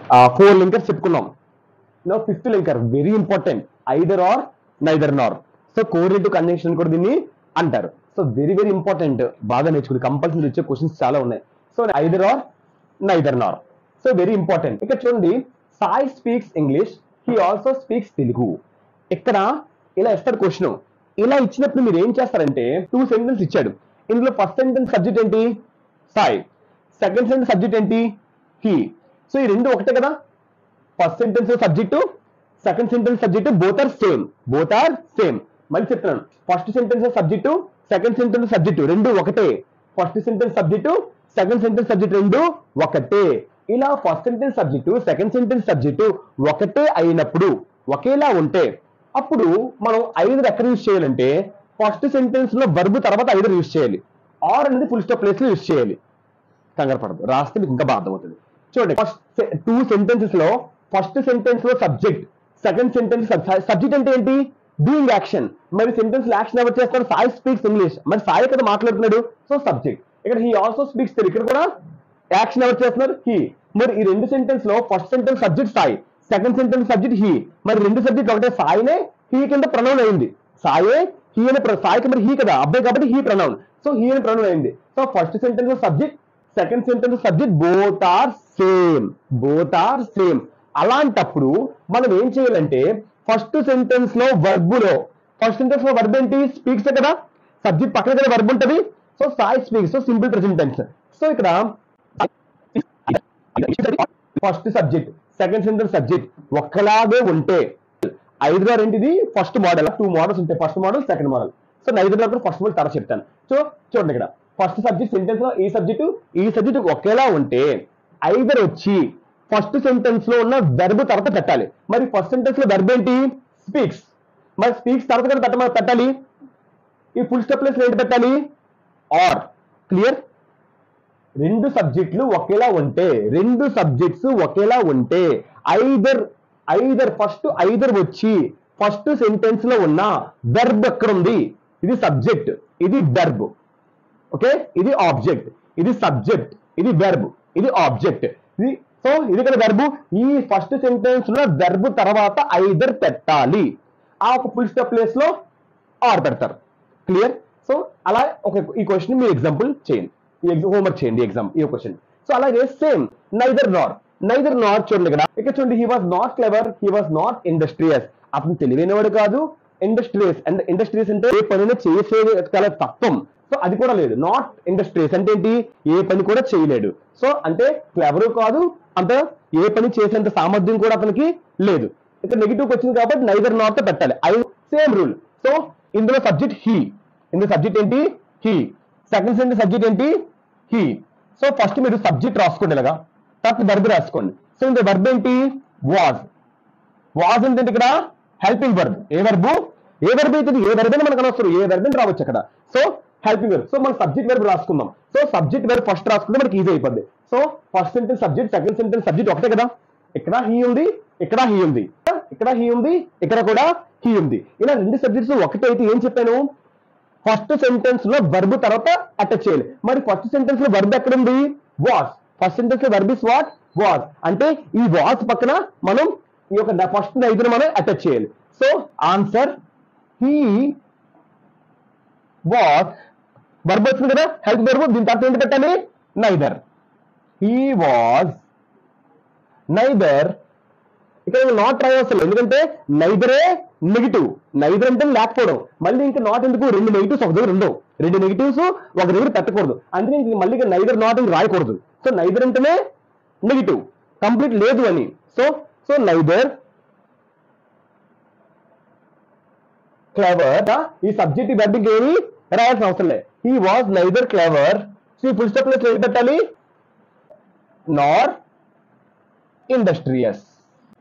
four linkers చెప్పుకున్నాం no fifth linker very important either or neither nor so correlative conjunction కూడా దీన్ని అంటారు so very very important బాగా నేర్చుకుని కంపల్సరీ వచ్చే క్వశ్చన్స్ చాలా ఉన్నాయి so either or neither nor so very important ఇక్కడ చూడండి Sai speaks English he also speaks Telugu ఇక్కడ ఇలా ఇస్తారు క్వశ్చన్ ఇలా ఇచ్చినప్పుడు మీరు ఏం చేస్తారంటే టూ సెంటెన్స్ ఇచ్చాడు ఇందులో ఫస్ట్ సెంటెన్స్ సబ్జెక్ట్ ఏంటి సాయి సెకండ్ సెంటెన్స్ సబ్జెక్ట్ ఏంటి హీ సో ఈ రెండు ఒకటే కదా first sentence subject second sentence subject both are same both are same మళ్ళీ చెప్తున్నాను first sentence subject second sentence subject రెండు ఒకటే first sentence subject second sentence subject రెండు ఒకటే ఇలా first sentence subject second sentence subject ఒకటే అయినప్పుడు ఒకేలా ఉంటే అప్పుడు మనం ఐదు ఎక్కడ యూజ్ చేయాలంటే ఫస్ట్ సెంటెన్స్ లో వర్బ్ తర్వాత ఐదు యూజ్ చేయాలి ఆర్ అనేది ఫుల్ స్టాప్ ప్లేస్ లో యూజ్ చేయాలి కంగారు పడదు రాస్తే మీకు ఇంకా బాధ అవుతుంది చూడండి ఫస్ట్ టూ సెంటెన్సెస్ లో ఫస్ట్ సెంటెన్స్ లో సబ్జెక్ట్ సెకండ్ సెంటెన్స్ సబ్జెక్ట్ అంటే ఏంటి డూయింగ్ యాక్షన్ మరి సెంటెన్స్ యాక్షన్ ఎవరు చేస్తారు సాయి స్పీక్స్ ఇంగ్లీష్ మరి సాయి కదా మాట్లాడుతున్నాడు సో సబ్జెక్ట్ ఇక్కడ హీ ఆల్సో స్పీక్స్ తెలుగు ఇక్కడ కూడా యాక్షన్ ఎవరు చేస్తున్నారు హీ మరి ఈ రెండు సెంటెన్స్ లో first sentence subject Sai second sentence subject he మరి రెండు సబ్జెక్ట్ ఒకటే సాయినే హీ కింద ప్రణౌన్ అయింది సాయే హీ అని ప్ర- సాయి కింద హీ కదా అబ్బాయి కాబట్టి హీ ప్రణౌన్ సో హీ అని ప్రణౌన్ అయింది so first sentence subject second sentence subject both are same both are same అలాంటప్పుడు మనం ఏం చేయాలంటే ఫస్ట్ సెంటెన్స్ లో verb లో ఫస్ట్ సెంటెన్స్ లో వర్బ్ ఏంటి స్పీక్స్ కదా సబ్జెక్ట్ పక్కన కదా వర్బ్ ఉంటది so Sai speaks so simple present tense so ఇక్కడ first subject second sentence subject ఒక్కలాగే ఉంటే ఐదుగా రెండిది ఫస్ట్ మోడల్ టూ మోడల్స్ ఉంటాయి first model second model so నైదుగా కూడా ఫస్ట్ మోడల్ తర్వాత చెప్తాను సో చూడండి ఇక్కడ ఫస్ట్ సబ్జెక్ట్ సెంటెన్స్ లో ఈ సబ్జెక్టు ఈ సబ్జెక్ట్ ఒకేలా ఉంటే ఐదర్ వచ్చి ఫస్ట్ సెంటెన్స్ లో ఉన్న వెర్బ్ తర్వాత పెట్టాలి మరి ఫస్ట్ సెంటెన్స్ లో వెర్బ్ ఏంటి స్పీక్స్ మరి స్పీక్స్ తర్వాత కూడా పెట్ట పెట్టాలి ఈ ఫుల్ స్టాప్ ప్లేస్ ఏంటి పెట్టాలి ఆర్ క్లియర్ రెండు సబ్జెక్టులు ఒకేలా ఉంటే రెండు సబ్జెక్ట్స్ ఒకేలా ఉంటే ఐదర్ ఐదర్ ఫస్ట్ ఐదర్ వచ్చి ఫస్ట్ సెంటెన్స్ లో ఉన్న వెర్బ్ ఎక్కడ ఉంది ఇది సబ్జెక్ట్ ఇది వెర్బ్ ఓకే ఇది ఆబ్జెక్ట్ ఇది సబ్జెక్ట్ ఇది వెర్బ్ ఇది ఆబ్జెక్ట్ ఇది సో ఇది ఇక్కడ వెర్బ్ ఈ ఫస్ట్ సెంటెన్స్ లో వెర్బ్ తర్వాత ఐదర్ పెట్టాలి ఆ ఒక ఫుల్ స్టాప్ ప్లేస్ లో ఆర్ పెడతారు క్లియర్ సో అలా ఒక ఈ క్వశ్చన్ మీరు ఎగ్జాంపుల్ చేయండి ఈ ఎగ్జామ్ హోంవర్క్ చేయండి ఎగ్జామ్ ఈ క్వశ్చన్ సో అలాగే సేమ్ నైదర్ నార్ నైదర్ నాట్ చూడండి ఇక్కడ ఇక్కడ చూడండి he was not clever he was not industrious అతను తెలివైనవాడు కాదు ఇండస్ట్రియస్ అండ్ ఇండస్ట్రియస్ అంటే ఏ పనిని చేసే గల తత్వం సో అది కూడా లేదు నాట్ ఇండస్ట్రియస్ అంటే ఏంటి ఏ పని కూడా చేయలేడు సో అంటే క్లెవర్ కాదు అంత ఏ పని చేసేంత సామర్థ్యం కూడా అతనికి లేదు ఇక్కడ నెగిటివ్ వచ్చింది కాబట్టి నైదర్ నాట్ పెట్టాలి ఐ సేమ్ రూల్ సో ఇందులో సబ్జెక్ట్ హీ ఇందులో సబ్జెక్ట్ ఏంటి హీ సెకండ్ సెంటెన్స్ సబ్జెక్ట్ ఏంటి హీ సో ఫస్ట్ మీరు సబ్జెక్ట్ రాసుకోండి ఇలాగా తర్వాత వర్బ్ రాసుకోండి సో ఇందులో వర్బ్ ఏంటి వాజ్ వాజ్ అంటే ఇక్కడ helping verb a verb a verb అయితే ఏ వర్బ్ అని మనకు అనవసరం ఏ వర్బ్ అని రావచ్చు అక్కడ సో హెల్పింగ్ వర్బ్ సో మనం సబ్జెక్ట్ వర్బ్ రాసుకుందాం సో సబ్జెక్ట్ వర్బ్ ఫస్ట్ రాసుకుంటే మనకి ఈజీ అయిపోద్ది so first sentence subject second sentence subject ఒకటే కదా ఇక్కడ హీ ఉంది ఇక్కడ హీ ఉంది ఇక్కడ హీ ఉంది ఇక్కడ కూడా హీ ఉంది ఇలా రెండు సబ్జెక్ట్స్ ఒకటే అయితే ఏం చెప్పాను ఫస్ట్ సెంటెన్స్ లో వర్బ్ తర్వాత అటాచ్ చేయాలి మరి ఫస్ట్ సెంటెన్స్ లో వర్బ్ ఎక్కడ ఉంది వాస్ ఫస్ట్ సెంటెన్స్ లో వర్బ్ ఇస్ వాట్ వాస్ అంటే ఈ వాస్ పక్కన మనం ఈ యొక్క ఫస్ట్ ఐదును మనం అటాచ్ చేయాలి so answer he was verb వచ్చింది కదా హెల్ప్ వర్బ్ దీని తర్వాత ఏంటి పెట్టాలి నైదర్ హీ వాజ్ నైదర్ ఇక్కడ నాట్ ట్రై అవసరం ఎందుకంటే నైదరే నెగిటివ్ నైదర్ అంటే లేకపోవడం మళ్ళీ ఇంకా నాట్ ఎందుకు రెండు నెగిటివ్స్ ఒక దగ్గర ఉండవు రెండు నెగిటివ్స్ ఒక దగ్గర పెట్టకూడదు అందుకే ఇంక మళ్ళీ నైదర్ నాట్ అని రాయకూడదు సో నైదర్ అంటేనే నెగిటివ్ కంప్లీట్ లేదు అని సో సో నైదర్ క్లవర్ ఈ సబ్జెక్ట్ వెర్బింగ్ ఏమి రాయాల్సిన అవసరం లేదు he was neither clever so ఈ ఫుల్ స్టాప్ ప్లేస్ ఏం పెట్టాలి నార్ ఇండస్ట్రియస్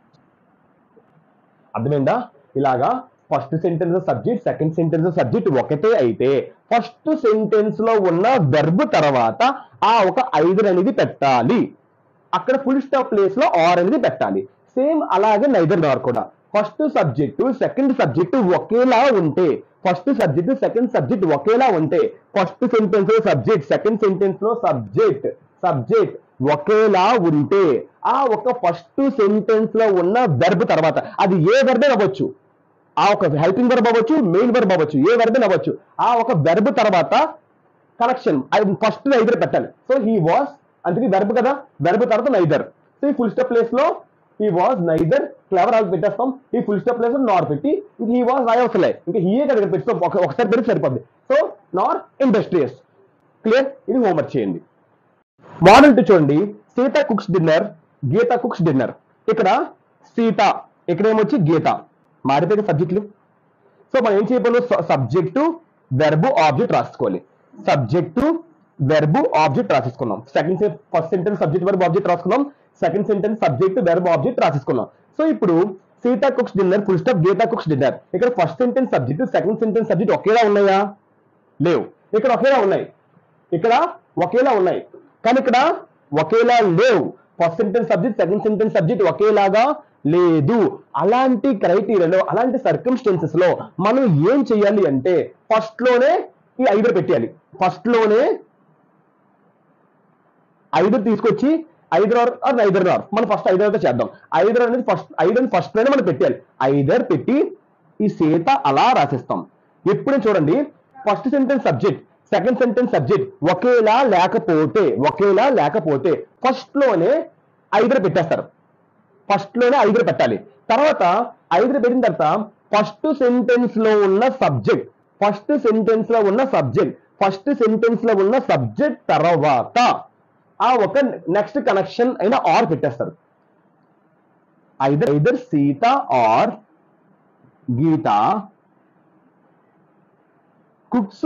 అర్థమైందా ఇలాగా first sentence subject second sentence subject ఒకటే అయితే ఫస్ట్ సెంటెన్స్ లో ఉన్న వెర్బ్ తర్వాత ఆ ఒక ఐదు అనేది పెట్టాలి అక్కడ ఫుల్ స్టాప్ ప్లేస్ లో ఆర్ అనేది పెట్టాలి సేమ్ అలాగే నైదర్ నార్ కూడా ఫస్ట్ సబ్జెక్టు సెకండ్ సబ్జెక్టు ఒకేలా ఉంటే ఫస్ట్ సబ్జెక్టు సెకండ్ సబ్జెక్ట్ ఒకేలా ఉంటే ఫస్ట్ సెంటెన్స్ లో సబ్జెక్ట్ సెకండ్ సెంటెన్స్ లో సబ్జెక్ట్ సబ్జెక్ట్ ఒకేలా ఉంటే ఆ ఒక ఫస్ట్ సెంటెన్స్ లో ఉన్న వెర్బ్ తర్వాత అది ఏ వెర్బే అవ్వచ్చు ఆ ఒక హెల్పింగ్ వెర్బ్ అవ్వచ్చు మెయిన్ వెర్బ్ అవ్వచ్చు ఏ వెర్బే అవ్వచ్చు ఆ ఒక వెర్బ్ తర్వాత కనెక్షన్ ఫస్ట్ నైదర్ పెట్టాలి సో హీ వాస్ అందుకే వెర్బ్ కదా వెర్బ్ తర్వాత నైదర్ సో ఈ ఫుల్ స్టాప్ ప్లేస్ లో హీ వాజ్ నైదర్ క్లవర్ అది పెట్టేస్తాం ఈ ఫుల్ స్టాప్ ప్లేస్ లో నార్ పెట్టి ఇంక హీ వాజ్ రాయవసలే ఇంకా హీయే కదా పెట్టుకో ఒక- ఒకసారి పెడితే సరిపోద్ది సో నార్ ఇండస్ట్రియస్ క్లియర్ ఇది హోంవర్క్ చేయండి మోడల్ టు చూడండి Sita cooks dinner Gita cooks dinner ఇక్కడ సీత ఇక్కడ ఏమొచ్చి గీత మారిపోయిన సబ్జెక్టులు సో మనం ఏం చేయబోలు సబ్జెక్టు వెర్బు ఆబ్జెక్ట్ రాసుకోవాలి సబ్జెక్టు వెర్బు ఆబ్జెక్ట్ రాసేసుకున్నాం second first sentence subject verb object రాసుకున్నాం second sentence subject verb object రాసేసుకున్నాం సో ఇప్పుడు Sita cooks dinner full stop Gita cooks dinner ఇక్కడ first sentence subject second sentence subject ఒకేలా ఉన్నాయా లేవు ఇక్కడ ఒకేలా ఉన్నాయి ఇక్కడ ఒకేలా ఉన్నాయి కానీ ఇక్కడ ఒకేలా లేవు first sentence subject second sentence subject ఒకేలాగా లేదు అలాంటి క్రైటీరియాలో అలాంటి సర్కమ్స్టెన్సెస్ లో మనం ఏం చేయాలి అంటే ఫస్ట్ లోనే ఈ ఐదు పెట్టాలి ఫస్ట్ లోనే ఐదు తీసుకొచ్చి ఐదర్ ఆర్ నైదర్ ఆర్ మనం ఫస్ట్ ఐదర్ తో చేద్దాం ఐదర్ అనేది ఫస్ట్ ఐదర్ ఫస్ట్ లోనే మనం పెట్టాలి ఐదర్ పెట్టి ఈ సీత అలా రాసిస్తాం ఎప్పుడు చూడండి first sentence subject second sentence subject ఒకేలా లేకపోతే ఒకేలా లేకపోతే ఫస్ట్ లోనే ఐదర్ పెట్టేస్తారు ఫస్ట్ లోనే ఐదులు పెట్టాలి తర్వాత ఐదులు పెట్టిన తర్వాత ఫస్ట్ సెంటెన్స్ లో ఉన్న సబ్జెక్ట్ ఫస్ట్ సెంటెన్స్ లో ఉన్న సబ్జెక్ట్ ఫస్ట్ సెంటెన్స్ లో ఉన్న సబ్జెక్ట్ తర్వాత ఆ ఒక నెక్స్ట్ కనెక్షన్ అయిన ఆర్ పెట్టేస్తారు either either Sita or Gita cooks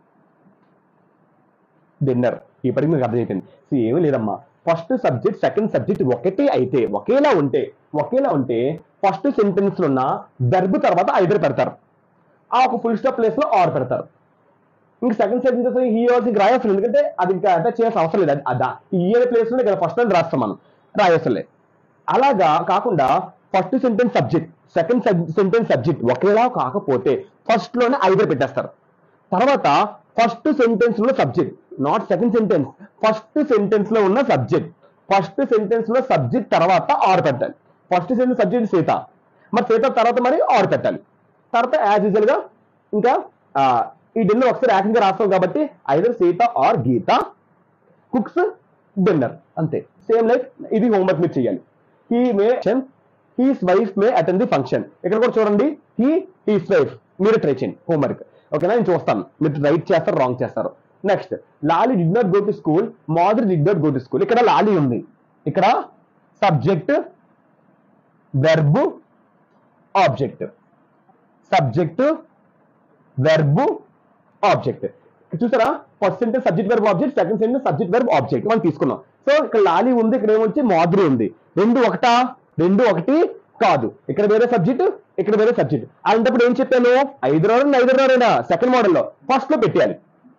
dinner ఇప్పటికి మీకు అర్థమైపోయింది సో ఏమీ లేదమ్మా ఫస్ట్ సబ్జెక్ట్ సెకండ్ సబ్జెక్ట్ ఒకటే అయితే ఒకేలా ఉంటే ఒకేలా ఉంటే ఫస్ట్ సెంటెన్స్ లో ఉన్న వెర్బ్ తర్వాత ఐదర్ పెడతారు ఆ ఒక ఫుల్ స్టాప్ ప్లేస్ లో ఆర్ పెడతారు ఇంకా సెకండ్ సెంటెన్స్ హీ ఆల్స్ ఇంకా రాయవసరం ఎందుకంటే అది ఇంకా అటాచ్ చేయాల్సిన అవసరం లేదు అది- అదా ఈ ఇయర్ ప్లేస్ లో ఇక్కడ ఫస్ట్ రాస్తాం మనం రాయవసరం లేదు అలాగా కాకుండా first sentence subject second sentence subject ఒకేలా కాకపోతే ఫస్ట్ లోనే ఐదర్ పెట్టేస్తారు తర్వాత ఫస్ట్ సెంటెన్స్ లో subject not second sentence first sentence లో ఉన్న సబ్జెక్ట్ ఫస్ట్ సెంటెన్స్ లో సబ్జెక్ట్ తర్వాత ఆర్ పెట్టాలి ఫస్ట్ సెంటెన్స్ సబ్జెక్ట్ సీత మరి సీత తర్వాత మరి ఆర్ పెట్టాలి తర్వాత యాజ్ యూజువల్ గా ఇంకా ఆ, ఈ డిన్నర్ ఒకసారి ఏకంగా రాస్తాం కాబట్టి either Sita or Gita cooks dinner అంతే సేమ్ లైక్ ఇది హోంవర్క్ మీరు చేయాలి he may his wife may attend the function ఇక్కడ కూడా చూడండి హీ హీస్ వైఫ్ మీరు ట్రై చేయండి హోంవర్క్ ఓకేనా నేను చూస్తాను మీరు రైట్ చేస్తారు రాంగ్ చేస్తారు next Lali did not go to school Madhuri did not go to school ఇక్కడ లాలి ఉంది ఇక్కడ subject verb object subject verb object చూసారా first sentence subject verb object second sentence subject verb object మనం తీసుకున్నాం సో ఇక్కడ లాలి ఉంది ఇక్కడ ఏమొచ్చి మాధురి ఉంది రెండు ఒకటా రెండు ఒకటి కాదు ఇక్కడ వేరే సబ్జెక్ట్ ఇక్కడ వేరే సబ్జెక్ట్ అలాంటప్పుడు ఏం చెప్పాను ఐదు రోజులు ఐదు రోజులైనా సెకండ్ మోడల్లో ఫస్ట్ లో పెట్టాలి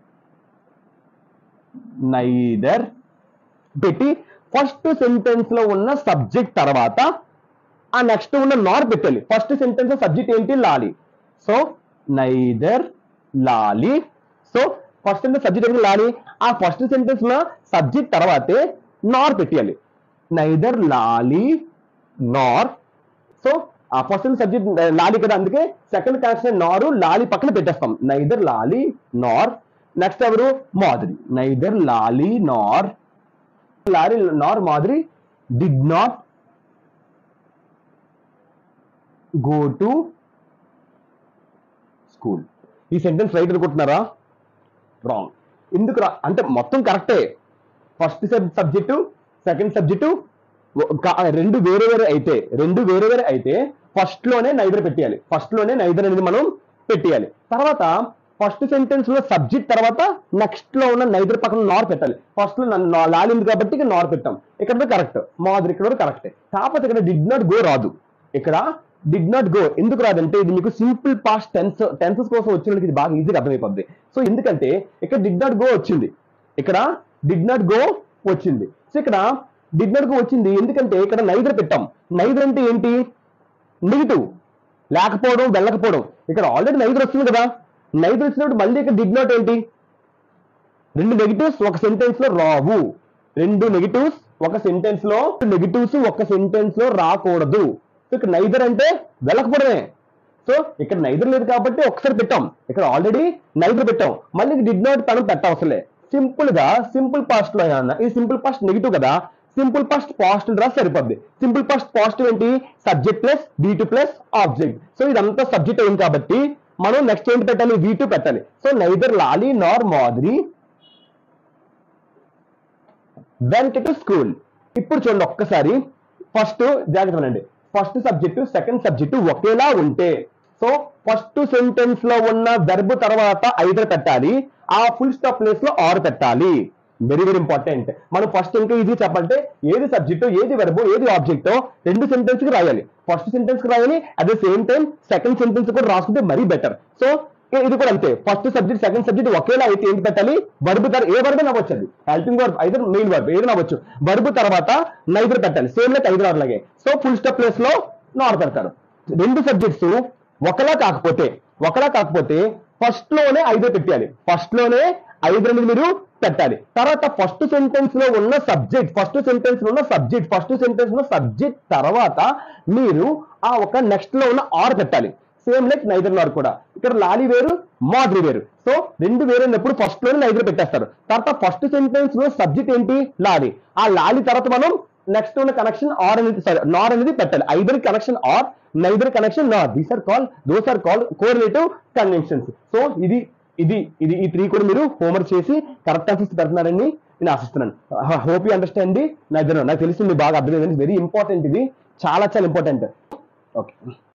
నైదర్ పెట్టి ఫస్ట్ సెంటెన్స్ లో ఉన్న సబ్జెక్ట్ తర్వాత ఆ నెక్స్ట్ ఉన్న నార్ పెట్టాలి ఫస్ట్ సెంటెన్స్ సబ్జెక్ట్ ఏంటి Lali so neither Lali so first sentence subject ఏంటి లాలి ఆ ఫస్ట్ సెంటెన్స్ లో సబ్జెక్ట్ తర్వాతే నార్ పెట్టాలి నైదర్ లాలి నార్ సో ఆ ఫస్ట్ సబ్జెక్ట్ లాలి కదా అందుకే సెకండ్ కనెక్షన్ నారు లాలి పక్కన పెట్టేస్తాం నైదర్ లాలి నార్ నెక్స్ట్ ఎవరు Madhuri neither Lali nor Lali nor Madhuri did not go to school ఈ సెంటెన్స్ రైట్ అనుకుంటున్నారా రాంగ్ ఎందుకు రా అంటే మొత్తం కరెక్టే ఫస్ట్ సబ్జెక్టు సెకండ్ సబ్జెక్టు రెండు వేరే వేరే అయితే రెండు వేరే వేరే అయితే ఫస్ట్ లోనే నైదర్ పెట్టేయాలి ఫస్ట్ లోనే నైదర్ అనేది మనం పెట్టేయాలి తర్వాత ఫస్ట్ సెంటెన్స్ లో సబ్జెక్ట్ తర్వాత నెక్స్ట్ లో ఉన్న నైదర్ పక్కన నార్ పెట్టాలి ఫస్ట్ లో నా- లాలింది కాబట్టి ఇక్కడ నార్ పెట్టాం ఇక్కడ కరెక్ట్ మాదిరి ఇక్కడ కరెక్టే కాకపోతే ఇక్కడ డిడ్ నాట్ గో రాదు ఇక్కడ డిడ్ నాట్ గో ఎందుకు రాదంటే ఇది మీకు సింపుల్ పాస్ట్ టెన్స్ టెన్సెస్ కోసం వచ్చిన వాళ్ళకి ఇది బాగా ఈజీగా అర్థమైపోద్ది సో ఎందుకంటే ఇక్కడ డిడ్ నాట్ గో వచ్చింది ఇక్కడ డిడ్ నాట్ గో వచ్చింది సో ఇక్కడ డిడ్ నాట్ గో వచ్చింది ఎందుకంటే ఇక్కడ నైదర్ పెట్టాం నైదర్ అంటే ఏంటి నెగిటివ్ లేకపోవడం వెళ్ళకపోవడం ఇక్కడ ఆల్రెడీ నైదర్ వస్తుంది కదా నైదర్ వచ్చినప్పుడు మళ్ళీ ఇక్కడ డిడ్ నాట్ ఏంటి రెండు నెగిటివ్స్ ఒక సెంటెన్స్ లో రావు రెండు నెగిటివ్స్ ఒక సెంటెన్స్ లో నెగిటివ్స్ ఒక సెంటెన్స్ లో రాకూడదు సో ఇక్కడ నైదర్ అంటే వెళ్ళకపోవడమే సో ఇక్కడ నైదర్ లేదు కాబట్టి ఒకసారి పెట్టాం ఇక్కడ ఆల్రెడీ నైదర్ పెట్టాం మళ్ళీ డిడ్ నాట్ మనం పెట్టవసలే సింపుల్ గా సింపుల్ పాస్ట్ లో ఏమన్నా ఈ సింపుల్ పాస్ట్ నెగిటివ్ కదా సింపుల్ పాస్ట్ పాజిటివ్ రా సరిపోద్ది సింపుల్ పాస్ట్ పాజిటివ్ ఏంటి subject plus B two plus object so ఇదంతా సబ్జెక్ట్ అయింది కాబట్టి మనం నెక్స్ట్ ఏంటి పెట్టాలి వీ టూ పెట్టాలి సో నైదర్ లాలి నార్ మాదిరి వెంట టు స్కూల్ ఇప్పుడు చూడండి ఒక్కసారి ఫస్ట్ జాగ్రత్త వినండి ఫస్ట్ సబ్జెక్టు సెకండ్ సబ్జెక్టు ఒకేలా ఉంటే సో ఫస్ట్ సెంటెన్స్ లో ఉన్న వెర్బ్ తర్వాత ఐదర్ పెట్టాలి ఆ ఫుల్ స్టాప్ ప్లేస్ లో ఆర్ పెట్టాలి వెరీ వెరీ ఇంపార్టెంట్ మనం ఫస్ట్ ఇంకా ఇది చెప్పాలంటే ఏది సబ్జెక్టు ఏది వెర్బ్ ఏది ఆబ్జెక్ట్ రెండు సెంటెన్స్ కి రాయాలి ఫస్ట్ సెంటెన్స్ కి రాయాలి at the same time second sentence కూడా రాసుకుంటే మరీ బెటర్ సో ఇది కూడా అంతే ఫస్ట్ సబ్జెక్ట్ సెకండ్ సబ్జెక్ట్ ఒకేలా అయితే ఏంటి పెట్టాలి వర్బ్ తర్వాత ఏ వర్బ్ నవ్వచ్చు అది helping verb either main verb ఏది నవ్వచ్చు వర్బ్ తర్వాత నైదర్ పెట్టాలి సేమ్ లైక్ ఐదు లాగే సో ఫుల్ స్టాప్ ప్లేస్ లో నార్ పెడతారు రెండు సబ్జెక్ట్స్ ఒకలా కాకపోతే ఒకలా కాకపోతే ఫస్ట్ లోనే ఐదో పెట్టాలి ఫస్ట్ లోనే ఐదు అనేది మీరు పెట్టాలి తర్వాత ఫస్ట్ సెంటెన్స్ లో ఉన్న సబ్జెక్ట్ ఫస్ట్ సెంటెన్స్ లో ఉన్న సబ్జెక్ట్ ఫస్ట్ సెంటెన్స్ లో సబ్జెక్ట్ తర్వాత మీరు ఆ ఒక నెక్స్ట్ లో ఉన్న ఆర్ పెట్టాలి సేమ్ లైక్ నైదర్ నార్ కూడా ఇక్కడ లాలి వేరు మాదిరి వేరు సో రెండు వేరైనప్పుడు ఫస్ట్ లోనే నైదర్ పెట్టేస్తారు తర్వాత ఫస్ట్ సెంటెన్స్ లో సబ్జెక్ట్ ఏంటి లాలి ఆ లాలి తర్వాత మనం నెక్స్ట్ ఉన్న కనెక్షన్ ఆర్ అనేది సారీ నార్ అనేది పెట్టాలి either connection or neither connection nor these are call those are call correlative conventions so ఇది ఇది ఇది ఈ త్రీ కూడా మీరు హోంవర్క్ చేసి కరెక్ట్ ఆన్సర్స్ పెడుతున్నారని నేను ఆశిస్తున్నాను హోప్ యూ అండర్స్టాండ్ నైదర్ నాకు తెలిసింది బాగా అర్థమైంది వెరీ ఇంపార్టెంట్ ఇది చాలా చాలా ఇంపార్టెంట్ ఓకే